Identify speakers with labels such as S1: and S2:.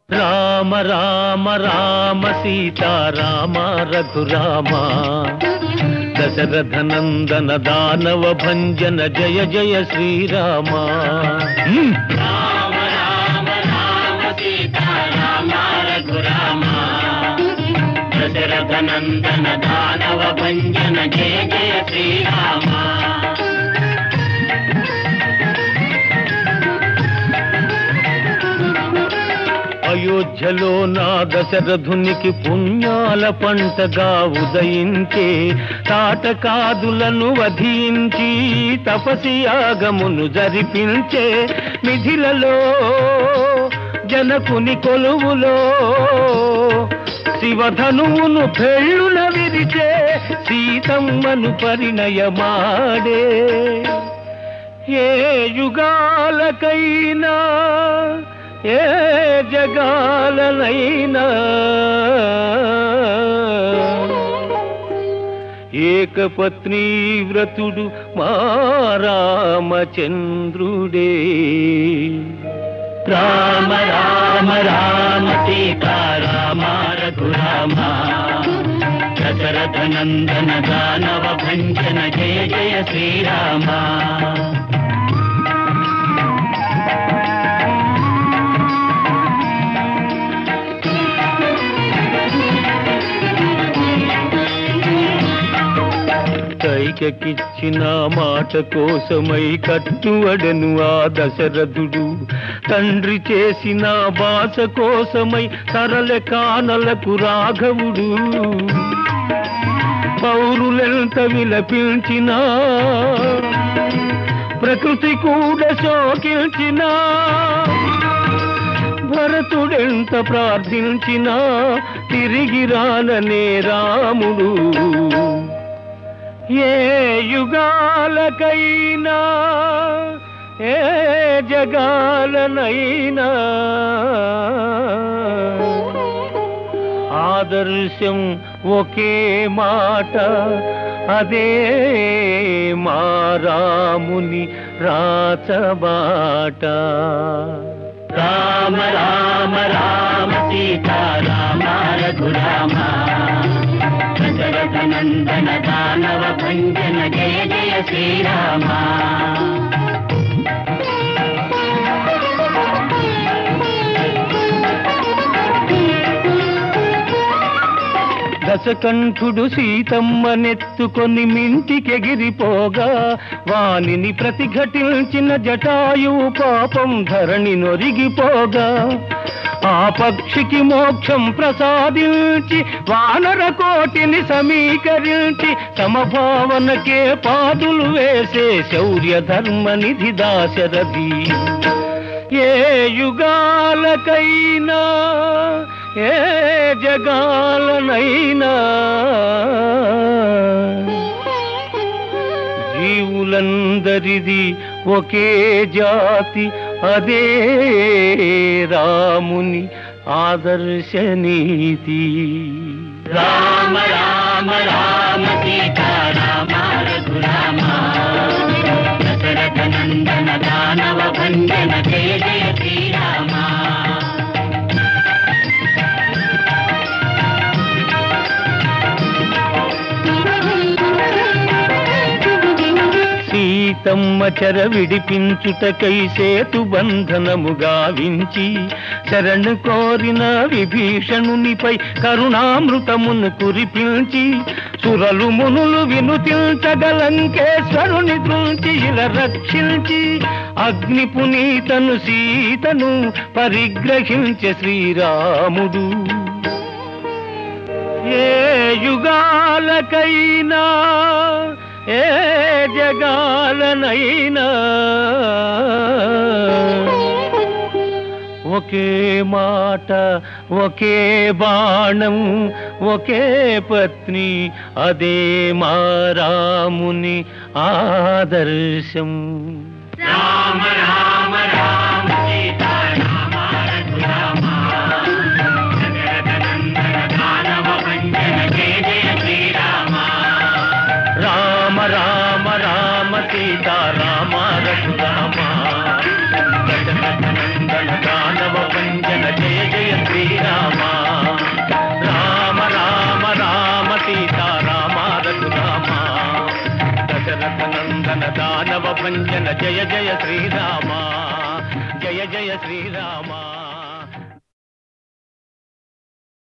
S1: రామ రామ రామ సీతారామ రఘురామ దశరథ నందన దానవ భంజన జయ జయ శ్రీరామ హ్మ్.
S2: రామ రామ రామ సీతారామ రఘురామ దశరథ నందన దానవ భంజన జయ జయ శ్రీరామ
S1: అయోధ్యలో నా దశరథునికి పుణ్యాల పంటగా ఉదయించే తాటకాదులను వధించి తపసి యాగమును జరిపించే మిథిలలో జనకుని కొలువులో శివధనువును పెళ్ళున విరిచే సీతమ్మను పరిణయమాడే ఏ యుగాలకైనా ఏ జగాలనైనా ఏకపత్ని వ్రతుడు మా రామచంద్రుడే
S2: రామ రామ రామ సీతారామ రఘురామ దశరథ నందన దానవ భంజన జయ జయ శ్రీరామ
S1: కైకకిచ్చిన మాట కోసమై కట్టువడను ఆ దశరథుడు తండ్రి చేసిన బాస కోసమై తరల కానలకు రాఘవుడు పౌరులెంత విలపించినా ప్రకృతి కూడా శోకించినా భరతుడెంత ప్రార్థించినా తిరిగి రాననే రాముడు ఏ యుగాలకైనా ఏ జగాలనైనా ఆదర్శం ఒకే మాట అదే మా రాముని రాచబాట
S2: రామ రామ రామ సీతారామ రఘురామ దశరథ నందన దానవ భంజన జయ జయ శ్రీరామ
S1: దశకంఠుడు సీతమ్మనెత్తుకొని మింటికెగిరిపోగా వానిని ప్రతిఘటించిన జటాయువు పాపం ధరణి నొరిగిపోగా ఆ పక్షికి మోక్షం ప్రసాదించి వానర కోటిని సమీకరించి సమభావనకే పాదులు వేసే శౌర్య ధర్మ నిధి దాశరథి ఏ యుగాలకైనా ఏ జగాలనైనా జీవులందరిది ఒకే జాతి అదే రాముని ఆదర్శ నీతి
S2: రామ రామ రామ సీతారామ రఘురామ దశరథ నందన దానవ భంజన జయ జయ శ్రీరామ
S1: సీతమ్మ చెర విడిపించుటకై సేతు బంధనము గావించి శరణు కోరిన విభీషణునిపై కరుణామృతమును కురిపించి సురలు మునులు వినుతించగలంకేశ్వరుని దృంచి ఇలా రక్షించి అగ్ని పునీతను సీతను పరిగ్రహించే శ్రీరాముడు ఏ యుగాలకైనా ఏ జగాలనైనా ఒకే మాట ఒకే బాణం ఒకే పత్ని అదే మా రాముని ఆదర్శం
S2: రామ రామ రామ సీతారామ రఘురామ దశరథ నందన దానవ భంజన జయ జయ శ్రీరామ
S1: రామ రామ రామ సీతారామ రఘురామ జగన్నాథ నందన దానవ భంజన జయ జయ శ్రీరామ రామ రామ రామ సీతారామ రఘురామ దశరథ నందన దానవ భంజన జయ జయ శ్రీరామ జయ జయ శ్రీరామ